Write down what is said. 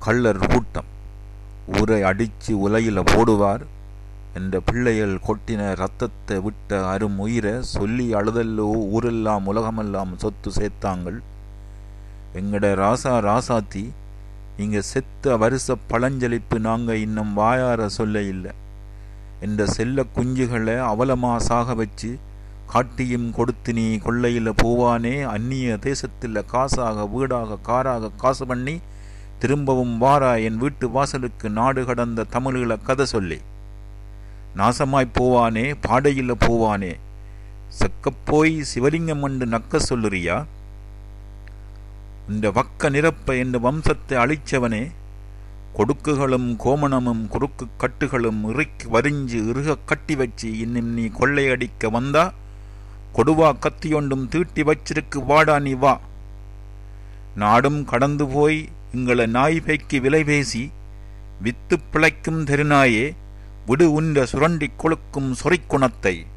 கள்ளர் கூட்டம் ஊரை அடிச்சு உலையில போடுவார் என்ற பிள்ளைகள் கொட்டின ரத்தத்தை விட்ட அரும் உயிரை சொல்லி அழுதல்லோ ஊரெல்லாம் உலகமெல்லாம் சொத்து சேர்த்தாங்கள் எங்கட ராசா ராசாத்தி நீங்க செத்த வருஷ பழஞ்சலிப்பு நாங்க இன்னும் வாயார சொல்ல இல்லை என்ற செல்ல குஞ்சுகளை அவலமா சாக வச்சு காட்டியும் கொடுத்து நீ கொள்ளையில போவானே அந்நிய தேசத்தில் காசாக வீடாக காராக காசு பண்ணி திரும்பவும் வாரா என் வீட்டு வாசலுக்கு நாடு கடந்த தமிழீழ கதை சொல்லி நாசமாய் போவானே பாடையில போவானே செக்கப்போய் சிவலிங்கம் என்று நக்க சொல்லுறியா இந்த வக்க நிரப்ப என்ற வம்சத்தை அழிச்சவனே கொடுக்குகளும் கோமணமும் குறுக்கு கட்டுகளும் இறுக்கி வரிஞ்சு இறுக கட்டி வச்சு இன்னும் நீ கொள்ளையடிக்க வந்தா கொடுவா கத்தியொண்டும் தீட்டி வச்சிருக்கு வாடா நீ வா நாடும் கடந்து போய் எங்களை நாய் பைக்கு விலை பேசி வித்து பிழைக்கும் தெருநாயே விடு உன்ற சுரண்டி கொழுக்கும் சொறிக்குணத்தை